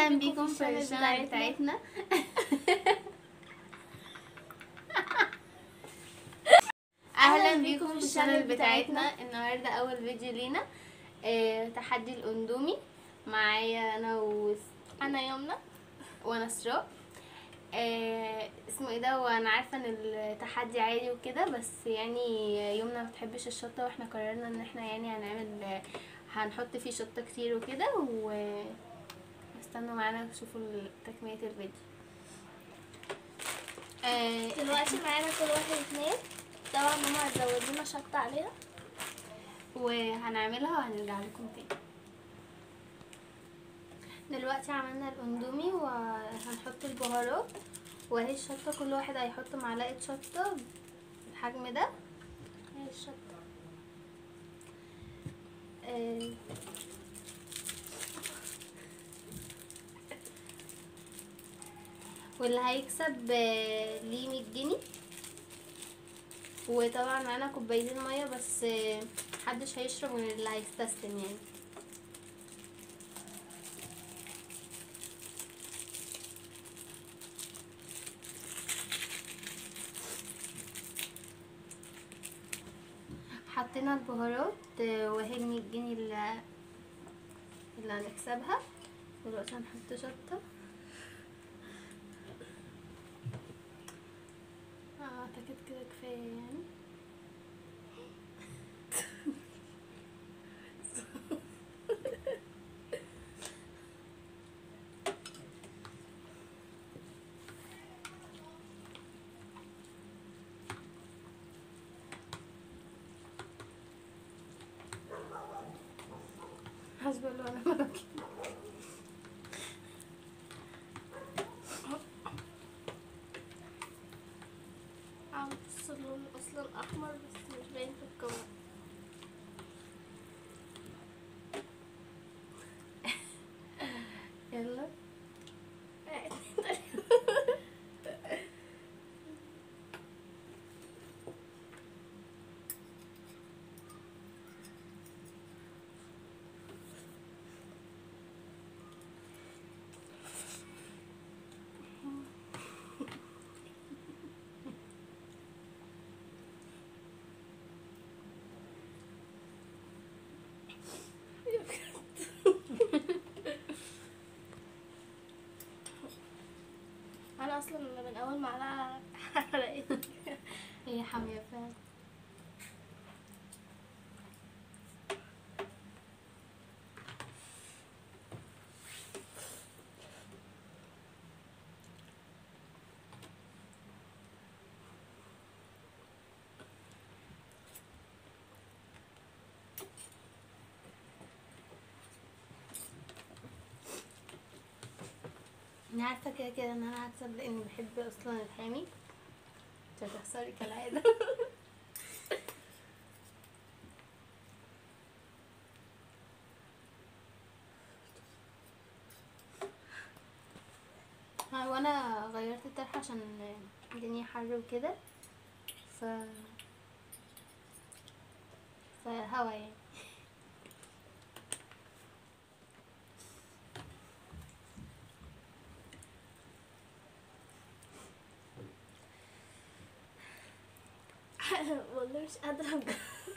اهلا بيكم في الشانل بتاعتنا اهلا بيكم في الشانل بتاعتنا النهارده اول فيديو لينا آه، تحدي الاندومي معايا انا و انا يمنى وانا سراء آه، اسمه ايه ده وانا عارفه ان التحدي عادي وكده بس يعني يومنا ما بتحبش الشطه واحنا قررنا ان احنا يعني هنعمل هنحط فيه شطه كتير وكده و استنوا معانا تشوفوا تكمله الفيديو آه، دلوقتي معانا كل واحد اتنين طبعا ماما هتزود لنا شطة عليها وهنعملها وهنرجع لكم تاني دلوقتي عملنا الاندومي وهنحط البهارات وهي الشطة كل واحد هيحط معلقة شطة بالحجم ده هي الشطة آه، واللي هيكسب آه، ليه 100 جنيه وطبعا معانا كوبايتين ميه بس آه، محدش هيشرب غير اللي هيستسلم يعني حطينا البهارات آه، وهي ال 100 جنيه اللي اللي هنكسبها دلوقتي هنحط شطة آه، اعتقد كده كفاية يعني حسب الله ونعم الوكيل عم بص اللون اصلا احمر بس مش باين في الكاميرا يلا انا اصلا من اول معلقة حرقت هي حامية فعلا انا عارفه كده كده ان انا هكسب لاني بحب اصلا الحامي مش هتخسري كالعاده ها، وانا غيرت الطرح عشان الدنيا حر وكده ف فهوا يعني والله مش قادرة بجد.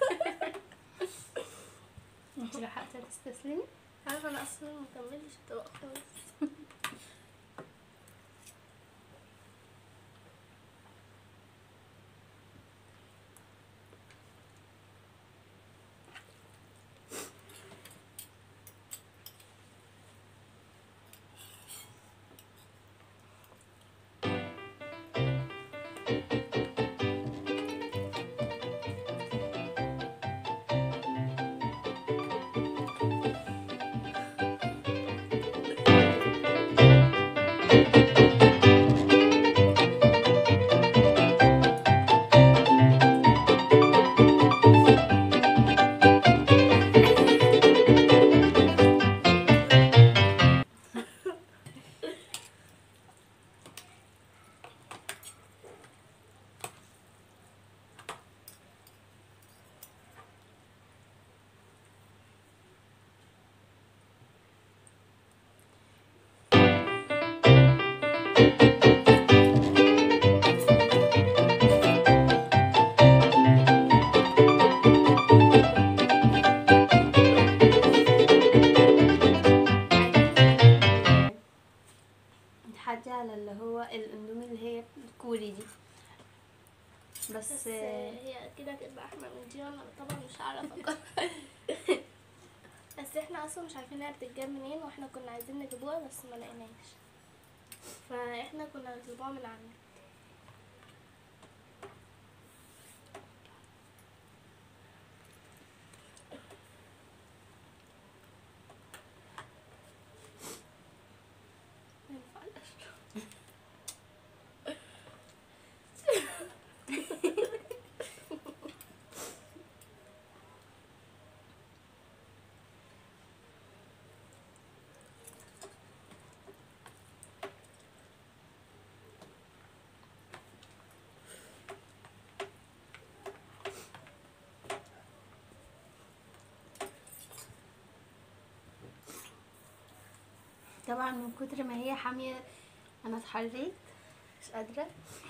انت لحقتي تستسلمي عارفة انا اصلا مكملش الطبق خالص على اللي هو الاندومي اللي هي الكوري دي بس, بس هي كده هتبقى احمر من دي وانا طبعا مش هعرف أقرر. بس احنا اصلا مش عارفين هي بتتجاب منين واحنا كنا عايزين نجيبوها بس ما لقيناش فاحنا كنا نطلبوها من عندنا ما ينفعش. طبعا من كتر ما هي حامية انا اتحريت مش قادرة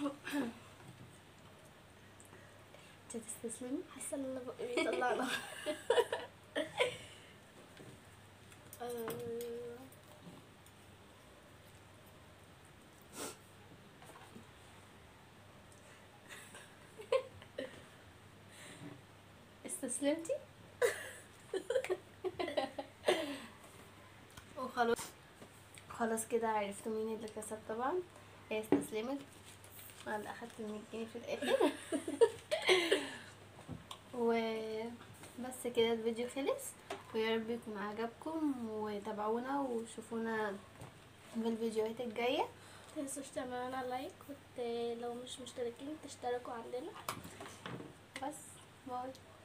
انت تستسلمي حاسه ان انا بقي بيطلع نار آه، استسلمتي وخلاص خلاص كده عرفتوا مين اللي كسب طبعا هي استسلمت انا اللي اخدت ال 100 جنيه في الاخر وبس كده الفيديو خلص ويا رب يكون عجبكم وتابعونا وشوفونا في الفيديوهات الجايه متنسوش تعملوا لنا لايك وت... لو مش مشتركين تشتركوا عندنا بس باي